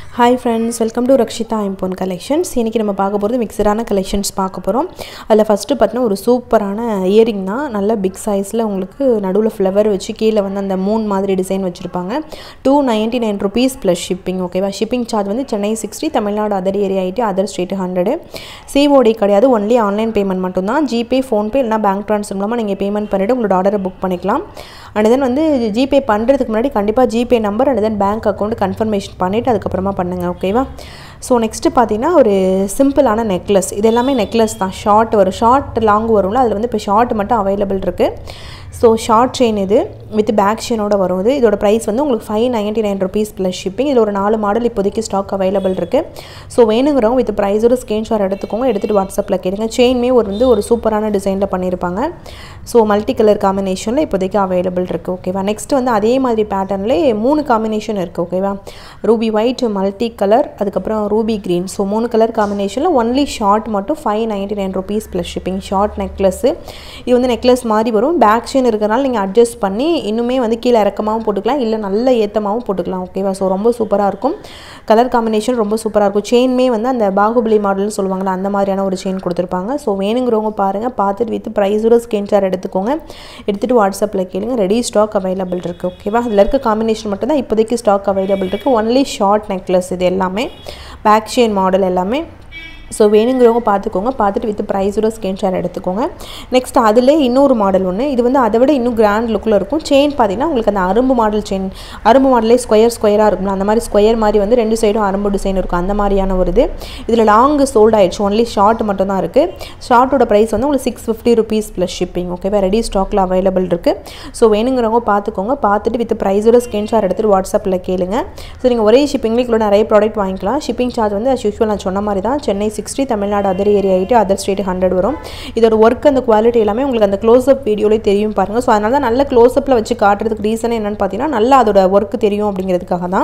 hi friends welcome to Rakshitha ஐம்போன் collections இன்றைக்கி நம்ம பார்க்க போகிறது மிக்சரான கலெக்ஷன்ஸ் பார்க்க போகிறோம் அதில் ஃபஸ்ட்டு பார்த்தீங்கன்னா ஒரு சூப்பரான இயரிங் தான் நல்ல பிக் சைஸில் உங்களுக்கு நடுவில் ஃப்ளவர் வச்சு கீழே வந்து அந்த மூன் மாதிரி டிசைன் வச்சுருப்பாங்க two ninety nine rupees plus shipping ஓகேவா ஷிப்பிங் சார்ஜ் வந்து Chennai sixty Tamil Nadu other area eighty other state hundred COD கிடையாது ஒன்லி ஆன்லைன் பேமெண்ட் மட்டும்தான் ஜிபே ஃபோன்பே இல்லைனா பேங்க் ட்ரான்ஸ்ஃபர் மூலமாக நீங்கள் பேமெண்ட் பண்ணிவிட்டு உங்களோட ஆர்டரை புக் பண்ணிக்கலாம் அண்ட் தென் வந்து ஜிபே பண்ணுறதுக்கு முன்னாடி கண்டிப்பாக GPay number and then bank account confirmation பண்ணிவிட்டு அதுக்கப்புறமா பண்ணுங்கள் ஓகேவா ஸோ நெக்ஸ்ட்டு பார்த்தீங்கன்னா ஒரு சிம்பிளான நெக்லஸ் இது எல்லாமே நெக்லஸ் தான் ஷார்ட் வரும் ஷார்ட் லாங் வரும்ல அதில் வந்து இப்போ ஷார்ட் மட்டும் அவைலபிள் இருக்குது ஸோ ஷார்ட் செயின் இது வித் பேக் செயினோட வரும் இது இதோட ப்ரைஸ் வந்து உங்களுக்கு five ninety nine rupees plus shipping இதில் ஒரு நாலு மாடல் இப்போதைக்கு ஸ்டாக் அவைலபிள் இருக்குது ஸோ வேணுங்கிறவங்க வித் ப்ரைஸோட ஸ்க்ரீன்ஷாட் எடுத்துக்கோங்க எடுத்துகிட்டு வாட்ஸ்அப்பில் கேளுங்க செயின்மே ஒரு வந்து ஒரு சூப்பரான டிசைனில் பண்ணியிருப்பாங்க ஸோ மல்டி கலர் காம்பினேஷனில் இப்போதைக்கு அவைலபிள் இருக்குது ஓகேவா நெக்ஸ்ட் வந்து அதே மாதிரி பேட்டர்ன்லேயே மூணு காம்பினேஷன் இருக்குது ஓகேவா ரூபி ஒயிட் மல்டி கலர் அதுக்கப்புறம் ரூபி க்ரீன் ஸோ மூணு கலர் காம்பினேஷனில் ஒன்லி ஷார்ட் மட்டும் five ninety nine rupees plus shipping short necklace இது வந்து நெக்லஸ் மாதிரி வரும் பேக் செயின் இருக்கிறனால நீங்கள் அட்ஜஸ்ட் பண்ணி இன்னுமே வந்து கீழே இறக்கமாகவும் போட்டுக்கலாம் இல்லை நல்ல ஏற்றமாகவும் போட்டுக்கலாம் ஓகேவா ஸோ ரொம்ப சூப்பராக இருக்கும் கலர் காம்பினேஷன் ரொம்ப சூப்பராக இருக்கும் செயின்மே வந்து அந்த பாகுபலி மாடல்னு சொல்லுவாங்களா அந்த மாதிரியான ஒரு செயின் கொடுத்துருப்பாங்க ஸோ வேணுங்கிறவங்க பாருங்கள் பார்த்துட்டு வித் ப்ரைஸோட ஸ்கிரீன்ஷாட் எடுத்துக்கோங்க எடுத்துகிட்டு வாட்ஸ்அப்பில் கேளுங்க ரெடி ஸ்டாக் அவைலபிள் இருக்குது ஓகேவா அதில் இருக்க காம்பினேஷன் மட்டும் தான் இப்போதைக்கு ஸ்டாக் அவைலபிள் இருக்குது ஒன்லி ஷார்ட் நெக்லஸ் இது எல்லாமே பேக் செயின் மாடல் எல்லாமே ஸோ வேணுங்கிறவங்க பார்த்துக்கோங்க பார்த்துட்டு வித் ப்ரைஸோட ஸ்க்ரீன்ஷாட் எடுத்துக்கோங்க நெக்ஸ்ட் அதிலே இன்னொரு மாடல் ஒன்று இது வந்து அதை விட இன்னும் கிராண்ட் லுக்கில் இருக்கும் செயின் பார்த்தீங்கன்னா உங்களுக்கு அந்த அரும்பு மாடல் செயின் அரும்பு மாடலே ஸ்கொயர் ஸ்கொயராக இருக்கும்ல அந்த மாதிரி ஸ்கொயர் மாதிரி வந்து ரெண்டு சைடும் அரும்பு டிசைன் இருக்கும் அந்த மாதிரியான ஒரு இது இதில் லாங்கு சோல்ட் ஆயிடுச்சு ஒன்லி ஷார்ட் மட்டும் தான் இருக்குது ஷார்ட்டோட ப்ரைஸ் வந்து உங்களுக்கு six fifty rupees plus shipping ஓகேவா ரெடி ஸ்டாக்கில் அவைலபிள் இருக்குது ஸோ வேணுங்கிறவங்க பார்த்துக்கோங்க பார்த்துட்டு வித் ப்ரைஸோட ஸ்க்ரீன்ஷாட் எடுத்துகிட்டு வாட்ஸ்அப்பில் கேளுங்க ஸோ நீங்கள் ஒரே ஷிப்பிங்லேயே இவ்வளோ நிறைய ப்ராடக்ட் வாங்கிக்கலாம் ஷிப்பிங் சார்ஜ் வந்து அஸ் யூஷுவல் நான் சொன்ன மாதிரி தான் Chennai sixty Tamil Nadu other area ஆகிட்டு அதர் ஸ்டேட் ஹண்ட்ரட் வரும் இதோட ஒர்க் அந்த குவாலிட்டி எல்லாமே உங்களுக்கு அந்த க்ளோஸ்அப் வீடியோலேயே தெரியும் பாருங்கள் ஸோ அதனால தான் நல்ல க்ளோஸ்அப்பில் வச்சு காட்டுறதுக்கு ரீசன் என்னென்னு பார்த்தீங்கன்னா நல்லா அதோட ஒர்க் தெரியும் அப்படிங்கிறதுக்காக தான்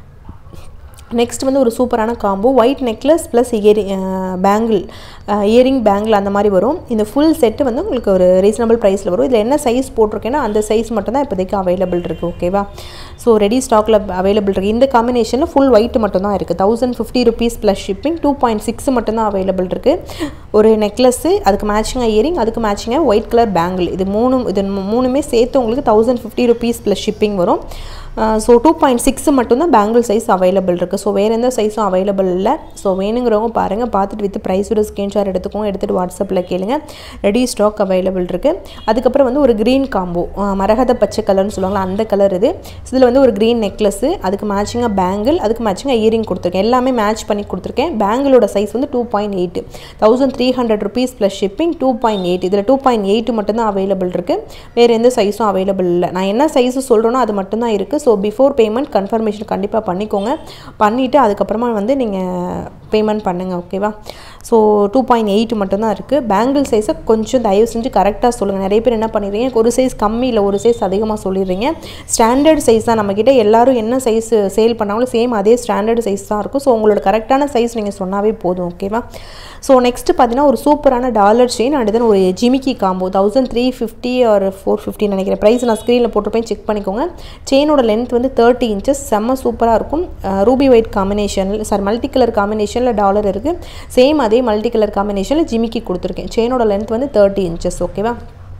நெக்ஸ்ட் வந்து ஒரு சூப்பரான காம்போ ஒயிட் நெக்லஸ் ப்ளஸ் இயரி பேங்கிள் இயரிங் பேங்கிள் அந்த மாதிரி வரும் இந்த ஃபுல் செட்டு வந்து உங்களுக்கு ஒரு ரீசனபிள் ப்ரைஸில் வரும் இதில் என்ன சைஸ் போட்டிருக்கேன்னா அந்த சைஸ் மட்டும் தான் இப்போதைக்கு அவைலபிள் இருக்குது ஓகேவா ஸோ ரெடி ஸ்டாக்கில் அவைலபிள் இருக்குது இந்த காம்பினேஷனில் ஃபுல் ஒயிட் மட்டும் தான் இருக்குது thousand fifty rupees plus shipping two point six மட்டும் தான் அவைலபிள் இருக்குது ஒரு நெக்லஸ்ஸு அதுக்கு மேட்சிங்காக இயரிங் அதுக்கு மேட்சிங்காக ஒயிட் கலர் பேங்கிள் இது மூணு இது மூணுமே சேர்த்து உங்களுக்கு thousand fifty rupees plus shipping வரும் ஸோ டூ பாயிண்ட் சிக்ஸ் மட்டும்தான் பேங்கிள் சைஸ் அவைலபிள் இருக்குது ஸோ வேறு எந்த சைஸும் அவைலபிள் இல்லை ஸோ வேணுங்கிறவங்க பாருங்கள் பார்த்துட்டு வித் ப்ரைஸோட ஸ்க்ரீன்ஷாட் எடுத்துக்கோங்க எடுத்துகிட்டு வாட்ஸ்அப்பில் கேளுங்க ரெடி ஸ்டாக் அவைலபிள் இருக்குது அதுக்கப்புறம் வந்து ஒரு க்ரீன் காம்போ மரகத பச்சை கலர்னு சொல்லுவாங்களா அந்த கலர் இது இதில் வந்து ஒரு க்ரீன் நெக்லஸ்ஸு அதுக்கு மேட்சிங்காக பேங்கிள் அதுக்கு மேட்சிங்காக இயரிங் கொடுத்துருக்கேன் எல்லாமே மேட்ச் பண்ணி கொடுத்துருக்கேன் பேங்கிளோட சைஸ் வந்து two point eight thousand three hundred rupees plus shipping two point eight இதில் டூ பாயிண்ட் எயிட் மட்டும்தான் அவைலபிள் இருக்குது வேறு எந்த சைஸும் அவைலபிள் இல்லை நான் என்ன சைஸு சொல்கிறேனோ அது மட்டும்தான் இருக்குது ஸோ பிஃபோர் பேமெண்ட் கன்ஃபர்மேஷன் கண்டிப்பாக பண்ணிக்கோங்க பண்ணிவிட்டு அதுக்கப்புறமா வந்து நீங்கள் பேமெண்ட் பண்ணுங்கள் ஓகேவா ஸோ டூ பாயிண்ட் எயிட் மட்டும்தான் இருக்குது பேங்கிள் சைஸை கொஞ்சம் தயவு செஞ்சு கரெக்டாக சொல்லுங்கள் நிறைய பேர் என்ன பண்ணிடுறீங்க ஒரு சைஸ் கம்மி இல்லை ஒரு சைஸ் அதிகமாக சொல்லிடுறீங்க ஸ்டாண்டர்ட் சைஸ் தான் நம்மக்கிட்ட எல்லோரும் என்ன சைஸ் சேல் பண்ணாலும் சேம் அதே ஸ்டாண்டர்ட் சைஸ் தான் இருக்கும் ஸோ உங்களோட கரெக்டான சைஸ் நீங்கள் சொன்னாவே போதும் ஓகேவா ஸோ நெக்ஸ்ட்டு பார்த்தீங்கன்னா ஒரு சூப்பரான டாலர் செயின் அண்ட் தென் ஒரு ஜிமிக்கி காம்போ தௌசண்ட் த்ரீ ஃபிஃப்டி ஒரு ஃபோர் ஃபிஃப்டி நினைக்கிறேன் ப்ரைஸ் நான் ஸ்க்ரீனில் போட்டிருப்பேன் செக் பண்ணிக்கோங்க செயினோட லென்த் வந்து தேர்ட்டி இன்ச்சஸ் செம்ம சூப்பராக இருக்கும் ரூபி ஒயிட் காம்பினேஷனில் சார் மல்டி கலர் காம்பினேஷனில் டாலர் இருக்குது சேம் அதே மல்டி கலர் காம்பினேஷனில் ஜிமிக்கி கொடுத்துருக்கேன் செயினோட லென்த் வந்து தேர்ட்டி இன்ச்சஸ் ஓகேவா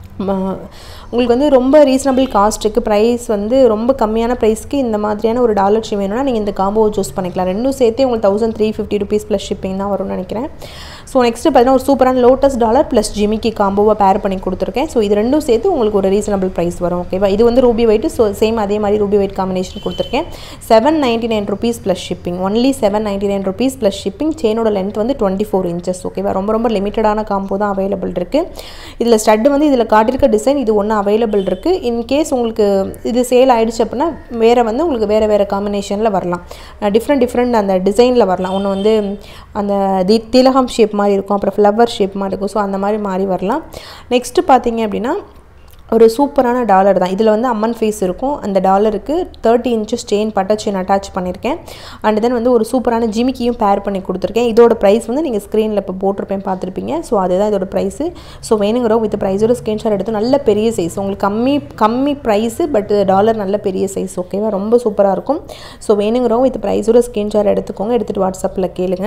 உங்களுக்கு வந்து ரொம்ப ரீசனபிள் காஸ்ட்டுக்கு ப்ரைஸ் வந்து ரொம்ப கம்மியான ப்ரைஸ்க்கு இந்த மாதிரியான ஒரு டாலர் ஷி வேணும்னா நீங்கள் இந்த காம்போவை சூஸ் பண்ணிக்கலாம் ரெண்டும் சேர்த்து உங்களுக்கு thousand three fifty rupees plus shipping தான் வரும்னு நினைக்கிறேன் ஸோ நெக்ஸ்ட்டு பார்த்தீங்கன்னா ஒரு சூப்பரான லோட்டஸ் டாலர் ப்ளஸ் ஜிமிக்கி காம்போவை பேர் பண்ணி கொடுத்துருக்கேன் ஸோ இது ரெண்டும் சேர்த்து உங்களுக்கு ஒரு ரீசனபிள் ப்ரைஸ் வரும் ஓகேவா இது வந்து ரூபி ஒயிட் ஸோ சேம் அதே மாதிரி ரூபி ஒயிட் காம்பினேஷன் கொடுத்துருக்கேன் seven ninety nine rupees plus shipping only seven ninety nine rupees plus shipping செயினோட லென்த் வந்து டுவெண்ட்டி ஃபோர் இன்ச்சஸ் ஓகேவா ரொம்ப ரொம்ப லிமிட்டடான காம்போ தான் அவைலபிள் இருக்குது இதில் ஸ்டட்டு வந்து இதில் காட்டியிருக்க டிசைன் இது ஒன்று அவைலபிள் இருக்குது இன்கேஸ் உங்களுக்கு இது சேல் ஆகிடுச்சு அப்படின்னா வேறு வந்து உங்களுக்கு வேறு வேறு காம்பினேஷனில் வரலாம் டிஃப்ரெண்ட் டிஃப்ரெண்ட் அந்த டிசைனில் வரலாம் ஒன்று வந்து அந்த தி திலகம் ஷேப் மாதிரி இருக்கும் அப்புறம் ஃப்ளவர் ஷேப் மாதிரி இருக்கும் ஸோ அந்த மாதிரி மாறி வரலாம் நெக்ஸ்ட்டு பார்த்தீங்க அப்படின்னா ஒரு சூப்பரான டாலர் தான் இதில் வந்து அம்மன் ஃபேஸ் இருக்கும் அந்த டாலருக்கு தேர்ட்டி இன்ச்சஸ் செயின் பட்டா செயின் அட்டாச் பண்ணியிருக்கேன் அண்ட் தென் வந்து ஒரு சூப்பரான ஜிமிக்கியும் பேர் பண்ணி கொடுத்துருக்கேன் இதோட ப்ரைஸ் வந்து நீங்கள் ஸ்க்ரீனில் இப்போ போட்டிருப்பேன் பார்த்துருப்பீங்க ஸோ அதுதான் இதோட ப்ரைஸு ஸோ வேணுங்கிறோம் வித் ப்ரைஸோட ஸ்க்ரீன்ஷாட் எடுத்து நல்ல பெரிய சைஸ் உங்களுக்கு கம்மி கம்மி ப்ரைஸு பட் டாலர் நல்ல பெரிய சைஸ் ஓகேவா ரொம்ப சூப்பராக இருக்கும் ஸோ வேணுங்கிறோம் வித் ப்ரைஸோட ஸ்க்ரீன்ஷாட் எடுத்துக்கோங்க எடுத்துகிட்டு வாட்ஸ்அப்பில் கேளுங்க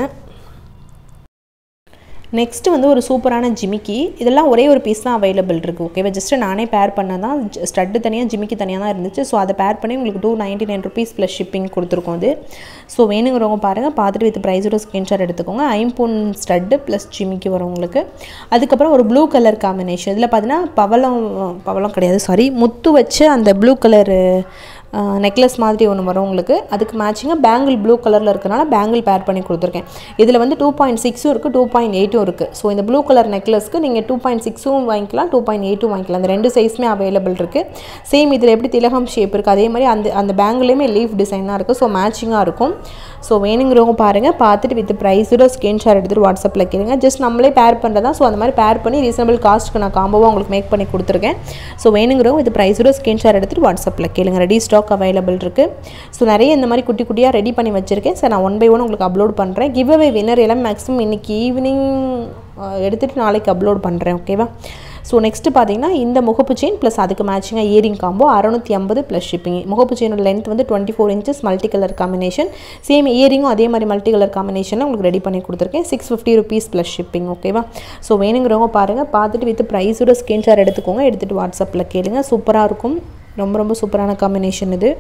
நெக்ஸ்ட்டு வந்து ஒரு சூப்பரான ஜிமிக்கி இதெல்லாம் ஒரே ஒரு பீஸ் தான் அவைலபிள் இருக்குது ஓகேவா ஜஸ்ட்டு நானே பேர் பண்ண தான் ஸ்டட்டு தனியாக ஜிமிக்கி தனியாக தான் இருந்துச்சு ஸோ அதை பேர் பண்ணி உங்களுக்கு two ninety nine rupees plus shipping கொடுத்துருக்கோம் அது ஸோ வேணுங்கிறவங்க பாருங்கள் பார்த்துட்டு வித் ப்ரைஸோட ஸ்க்ரீன்ஷாட் எடுத்துக்கோங்க ஐம்பொன் ஸ்டட்டு ப்ளஸ் ஜிமிக்கி வரும் உங்களுக்கு அதுக்கப்புறம் ஒரு ப்ளூ கலர் காம்பினேஷன் இதில் பார்த்தீங்கன்னா பவளம் பவளம் கிடையாது சாரி முத்து வச்சு அந்த ப்ளூ கலரு நெக்லஸ் மாதிரி ஒன்று வரும் உங்களுக்கு அதுக்கு மேட்சிங்காக பேங்கிள் ப்ளூ கலரில் இருக்கனால பேங்கிள் பேர் பண்ணி கொடுத்துருக்கேன் இதில் வந்து டூ பாயிண்ட் சிக்ஸும் இருக்குது டூ பாயிண்ட் எயிட்டும் இருக்குது ஸோ இந்த ப்ளூ கலர் நெக்லஸ்க்கு நீங்கள் டூ பாயிண்ட் சிக்ஸும் வாங்கிக்கலாம் டூ பாயிண்ட் எயிட்டும் வாங்கிக்கலாம் அந்த ரெண்டு சைஸுமே அவைலபிள் இருக்குது சேம் இதில் எப்படி திலகம் ஷேப் இருக்குது அதே மாதிரி அந்த அந்த பேங்கிலையுமே லீஃப் டிசைன் தான் இருக்குது ஸோ மேட்சிங்காக இருக்கும் ஸோ வேணுங்கிறவங்க பாருங்கள் பார்த்துட்டு வித் ப்ரைஸோட ஸ்க்ரீன்ஷாட் எடுத்துகிட்டு வாட்ஸ்அப்பில் கேளுங்க ஜஸ்ட் நம்மளே பேர் பண்ணுறதா ஸோ அந்த மாதிரி பேர் பண்ணி ரீசனபிள் காஸ்ட்டுக்கு நான் காம்போவாக உங்களுக்கு மேக் பண்ணி கொடுத்துருக்கேன் ஸோ வேணுங்கிறவங்க வித் ப்ரைஸோட ஸ்க்ரீன்ஷாட் எடுத்துகிட்டு வாட்ஸ்அப்பில் கேளுங்க ரெடி ஸ்டாக் அவைலபிள் இருக்குது ஸோ நிறைய இந்த மாதிரி குட்டி குட்டியாக ரெடி பண்ணி வச்சுருக்கேன் சார் நான் ஒன் பை ஒன் உங்களுக்கு அப்லோட் பண்ணுறேன் கிவ் அவே வின்னர் எல்லாம் மேக்ஸிமம் இன்றைக்கி ஈவினிங் எடுத்துகிட்டு நாளைக்கு அப்லோட் பண்ணுறேன் ஓகேவா ஸோ நெக்ஸ்ட்டு பார்த்தீங்கன்னா இந்த முகப்பு செயின் ப்ளஸ் அதுக்கு மேட்சிங்காக இயரிங் காம்போ அறநூற்றி ஐம்பது ப்ளஸ் ஷிப்பிங் முகப்பு செயினோட லென்த் வந்து twenty four inches multi colour combination same இயரிங்கும் அதே மாதிரி மல்டி கலர் காம்பினேஷனில் உங்களுக்கு ரெடி பண்ணி கொடுத்துருக்கேன் six fifty rupees plus shipping ஓகேவா ஸோ வேணுங்கிறவங்க பாருங்கள் பார்த்துட்டு வித் ப்ரைஸோட ஸ்க்ரீன்ஷாட் எடுத்துக்கோங்க எடுத்துகிட்டு வாட்ஸ்அப்பில் கேளுங்க சூப்பராக இருக்கும் ரொம்ப ரொம்ப சூப்பரான காம்பினேஷன் இது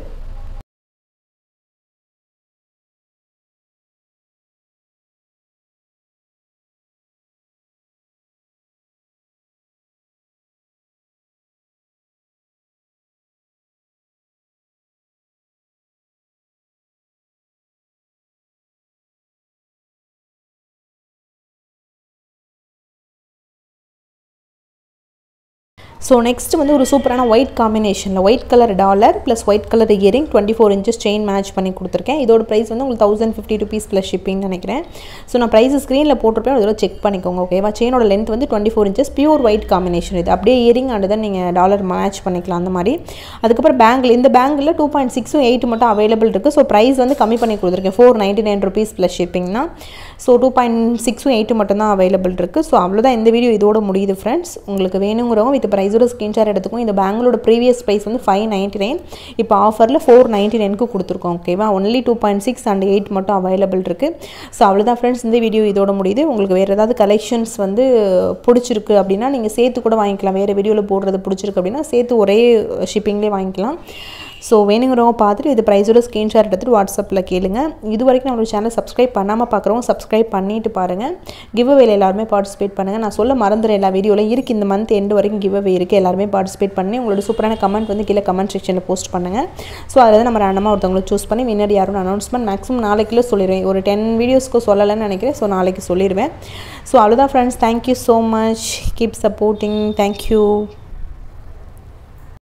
ஸோ நெக்ஸ்ட் வந்து ஒரு சூப்பரான ஒயிட் காம்பினேஷனில் white colour dollar plus white colour earring twenty four inches chain match பண்ணி கொடுத்துருக்கேன் இதோட ப்ரைஸ் வந்து உங்களுக்கு thousand fifty rupees plus shipping நினைக்கிறேன் ஸோ நான் ப்ரைஸ் ஸ்க்ரீனில் போட்டிருப்பேன் அதோட செக் பண்ணிக்கோங்க ஓகேவா செயினோட லென்த் வந்து twenty four inches pure white combination இது அப்படியே இயரிங் அண்ட் தான் நீங்கள் டாலர் மேட்ச் பண்ணிக்கலாம் அந்த மாதிரி அதுக்கப்புறம் பேங்கில் இந்த பேங்கில் டூ பாயிண்ட் சிக்ஸும் எயிட் மட்டும் அவைலபிள் இருக்குது ஸோ ப்ரைஸ் வந்து கம்மி பண்ணி கொடுத்துருக்கேன் four ninety nine rupees plus ஷிப்பிங்னா ஸோ டூ பாயிண்ட் சிக்ஸும் எயிட்டு மட்டும் தான் அவைலபிள் இருக்குது ஸோ அவ்வளோதான் இந்த வீடியோ இதோட முடியுது ஃப்ரெண்ட்ஸ் உங்களுக்கு வேணுங்கிறவங்க வித் ப்ரைஸோட ஸ்க்ரீன்ஷாட் எடுத்துக்கும் இந்த பேங்களோட ப்ரீவியஸ் ப்ரைஸ் வந்து ஃபைவ் நைன்ட்டி நைன் இப்போ ஆஃபரில் ஃபோர் நைன்ட்டி நைனுக்கு கொடுத்துருக்கோம் ஓகேவா only two point six and eight மட்டும் அவைலபிள் இருக்குது ஸோ அவ்வளோதான் ஃப்ரெண்ட்ஸ் இந்த வீடியோ இதோட முடியுது உங்களுக்கு வேறு ஏதாவது கலெக்ஷன்ஸ் வந்து பிடிச்சிருக்கு அப்படின்னா நீங்கள் சேர்த்து கூட வாங்கிக்கலாம் வேறு வீடியோவில் போடுறது பிடிச்சிருக்கு அப்படின்னா சேர்த்து ஒரே ஷிப்பிங்லேயே வாங்கிக்கலாம் ஸோ வேணுங்கிறவங்க பார்த்துட்டு இது ப்ரைஸோட ஸ்க்ரீன்ஷாட் எடுத்துகிட்டு வாட்ஸ்அப்பில் கேளுங்க இது வரைக்கும் நம்மளோட சேனல் சப்ஸ்கிரைப் பண்ணாமல் பார்க்குறவங்க சப்ஸ்கிரைப் பண்ணிட்டு பாருங்கள் கிவ் அவேல எல்லாருமே பார்ட்டிசிபேட் பண்ணுங்கள் நான் சொல்ல மறந்துடுறேன் எல்லா வீடியோவில் இருக்குது இந்த மந்த் எண்டு வரைக்கும் கிவ் அவே இருக்குது எல்லாருமே பார்ட்டிசிபேட் பண்ணி உங்களோட சூப்பரான கமெண்ட் வந்து கீழே கமெண்ட் செக்ஷனில் போஸ்ட் பண்ணுங்கள் ஸோ அதில் தான் நம்ம ரேண்டமாக ஒருத்தவங்களை சூஸ் பண்ணி வின்னர் யாரும் அனௌன்ஸ்மெண்ட் மேக்ஸிமம் நாளைக்குள்ளே சொல்லிடுவேன் ஒரு டென் வீடியோஸ்க்கு சொல்லலைன்னு நினைக்கிறேன் ஸோ நாளைக்கு சொல்லிடுவேன் ஸோ அவ்வளோதான் friends thank you so much keep supporting thank you